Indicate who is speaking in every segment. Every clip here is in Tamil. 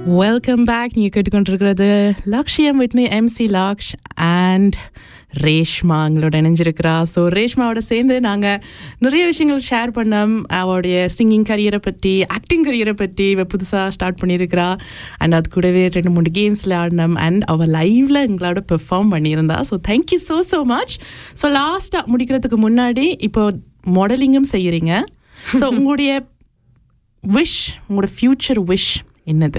Speaker 1: வெல்கம் பேக் நீங்கள் கேட்டுக்கொண்டிருக்கிறது Lakshyam with me MC Laksh and Reshma எங்களோட இணைஞ்சிருக்கிறா ஸோ ரேஷ்மாவோட சேர்ந்து நாங்கள் நிறைய விஷயங்கள் ஷேர் பண்ணோம் அவளுடைய சிங்கிங் கரியரை பற்றி ஆக்டிங் கரியரை பற்றி இவ புதுசாக ஸ்டார்ட் பண்ணியிருக்கிறா அண்ட் அது கூடவே ரெண்டு மூணு கேம்ஸில் ஆடினோம் அண்ட் அவள் லைவில் எங்களோட பெர்ஃபார்ம் பண்ணியிருந்தா so thank you so so much so லாஸ்ட்டாக முடிக்கிறதுக்கு முன்னாடி இப்போ மாடலிங்கும் செய்கிறீங்க ஸோ உங்களுடைய விஷ் உங்களோட ஃப்யூச்சர் விஷ் என்னது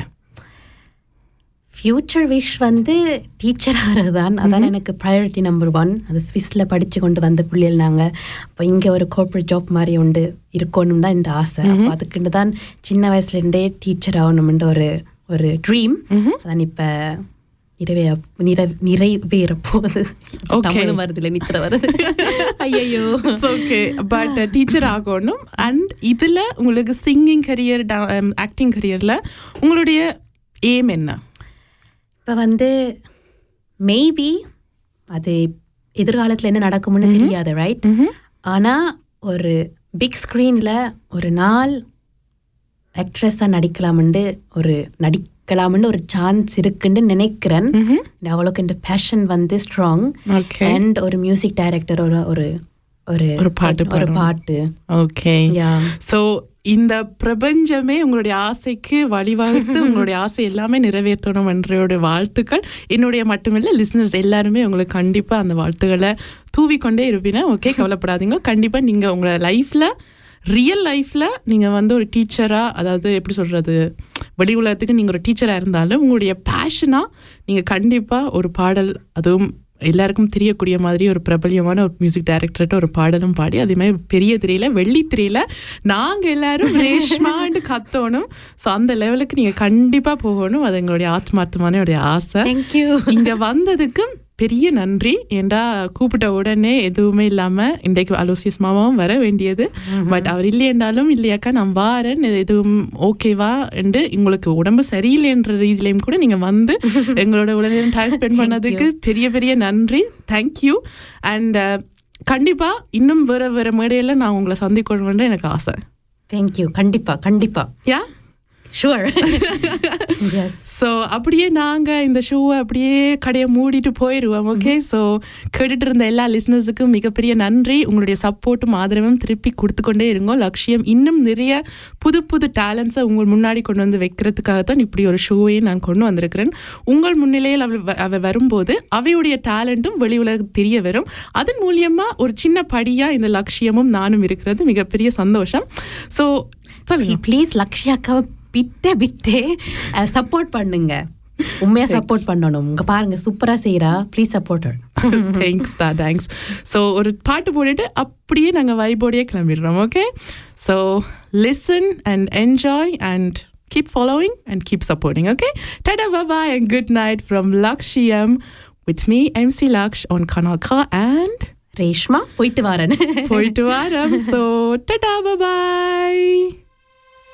Speaker 2: ஃப்யூச்சர் விஷ் வந்து டீச்சர் ஆகிறது தான் அதான் எனக்கு ப்ரையாரிட்டி நம்பர் ஒன் அது ஸ்விஸ்ல படித்து கொண்டு வந்த பிள்ளைகள் நாங்கள் அப்போ இங்கே ஒரு கார்ப்பரேட் ஜாப் மாதிரி உண்டு இருக்கணும் தான் இந்த ஆசை அப்போ அதுக்குண்டு தான் சின்ன வயசுலேருந்தே டீச்சர் ஆகணும்ன்ற ஒரு ஒரு ட்ரீம் அதான் இப்போ நிறைவே நிறை நிறைவேற போகுது
Speaker 1: Okay.
Speaker 2: தமிழும் வருது இல்லை நித்திர வருது ஐயோ
Speaker 1: இட்ஸ் ஓகே பட் டீச்சர் ஆகணும் அண்ட் இதில் உங்களுக்கு சிங்கிங் கரியர் ஆக்டிங் கரியரில் உங்களுடைய எய்ம் என்ன
Speaker 2: இப்போ வந்து மேபி அது எதிர்காலத்தில் என்ன நடக்கும்னு தெரியாது ரைட் ஆனால் ஒரு பிக் ஸ்க்ரீனில் ஒரு நாள் ஆக்ட்ரஸாக நடிக்கலாம்னு ஒரு நடிக்கலாம்னு ஒரு சான்ஸ் இருக்குன்னு நினைக்கிறேன் அவ்வளோக்கு இந்த பேஷன் வந்து ஸ்ட்ராங்
Speaker 1: ஓகே
Speaker 2: அண்ட் ஒரு மியூசிக் டைரக்டர் ஒரு ஒரு ஒரு
Speaker 1: ஒரு பாட்டு
Speaker 2: ஒரு
Speaker 1: பாடணும்.
Speaker 2: பாட்டு
Speaker 1: ஓகே
Speaker 2: Yeah.
Speaker 1: ஸோ இந்த பிரபஞ்சமே உங்களுடைய ஆசைக்கு வழிவகுத்து உங்களுடைய ஆசை எல்லாமே நிறைவேற்றணும் என்றோட வாழ்த்துக்கள் என்னுடைய மட்டுமில்லை லிசனர்ஸ் எல்லாருமே உங்களுக்கு கண்டிப்பாக அந்த வாழ்த்துக்களை தூவிக்கொண்டே இருப்பீங்க ஓகே கவலைப்படாதீங்க கண்டிப்பாக நீங்கள் உங்களோட லைஃப்பில் ரியல் லைஃப்பில் நீங்கள் வந்து ஒரு டீச்சராக அதாவது எப்படி சொல்கிறது வெளி உலகத்துக்கு நீங்கள் ஒரு டீச்சராக இருந்தாலும் உங்களுடைய பேஷனாக நீங்கள் கண்டிப்பாக ஒரு பாடல் அதுவும் எல்லாருக்கும் தெரியக்கூடிய மாதிரி ஒரு பிரபல்யமான ஒரு மியூசிக் டைரக்டர்கிட்ட ஒரு பாடலும் பாடி அதே மாதிரி பெரிய திரையில வெள்ளி திரையில நாங்கள் எல்லாரும் ரேஷ்மாண்டு கத்தணும் ஸோ அந்த லெவலுக்கு நீங்கள் கண்டிப்பாக போகணும் அது எங்களுடைய ஆத்மார்த்தமான ஒரு ஆசை
Speaker 2: தேங்க்யூ
Speaker 1: இங்க வந்ததுக்கு பெரிய நன்றி ஏண்டா கூப்பிட்ட உடனே எதுவுமே இல்லாம இன்றைக்கு அலோசியஸ் மாமாவும் வர வேண்டியது பட் அவர் இல்லையென்றாலும் இல்லையாக்கா நான் வாரேன் இது எதுவும் ஓகேவா என்று உங்களுக்கு உடம்பு சரியில்லைன்ற ரீதியிலையும் கூட நீங்க வந்து எங்களோட உடனே டைம் ஸ்பெண்ட் பண்ணதுக்கு பெரிய பெரிய நன்றி தேங்க்யூ அண்ட் கண்டிப்பா இன்னும் வேற வேற மேடையில நான் உங்களை சந்திக்கணும்னு எனக்கு ஆசை
Speaker 2: தேங்க்யூ கண்டிப்பா கண்டிப்பா
Speaker 1: யா
Speaker 2: ஷுவர் எஸ்
Speaker 1: ஸோ அப்படியே நாங்கள் இந்த ஷோவை அப்படியே கடையை மூடிட்டு போயிடுவோம் ஓகே ஸோ கேட்டுட்டு இருந்த எல்லா லிசனர்ஸுக்கும் மிகப்பெரிய நன்றி உங்களுடைய சப்போர்ட்டும் ஆதரவும் திருப்பி கொடுத்துக்கொண்டே இருங்கோ லட்சியம் இன்னும் நிறைய புது புது டேலண்ட்ஸை உங்கள் முன்னாடி கொண்டு வந்து வைக்கிறதுக்காக தான் இப்படி ஒரு ஷோவையே நான் கொண்டு வந்திருக்கிறேன் உங்கள் முன்னிலையில் அவள் வ- அவ வரும்போது அவையுடைய டேலண்ட்டும் வெளி உலகத்துக்கு தெரிய வரும் அதன் மூலியமா ஒரு சின்ன படியா இந்த லட்சியமும் நானும் இருக்கிறது மிகப்பெரிய சந்தோஷம் ஸோ சொல்லுங்க
Speaker 2: ப்ளீஸ் லக்ஷ்யாக்காவை பித்தே பித்தே சப்போர்ட் பண்ணுங்க உண்மையா சப்போர்ட் பண்ணணும் உங்க பாருங்க சூப்பரா செய்யறா ப்ளீஸ் சப்போர்ட்
Speaker 1: தேங்க்ஸ் தான் தேங்க்ஸ் ஸோ ஒரு பாட்டு போட்டுட்டு அப்படியே நாங்கள் வைபோடையே கிளம்பிடுறோம் okay so listen and enjoy and keep following and keep supporting okay tata bye bye and good night from Lakshyam with me MC Laksh on Kanaka and
Speaker 2: Reshma போயிட்டு வரேன்
Speaker 1: போயிட்டு வாரம் ஸோ டடா பாபாய்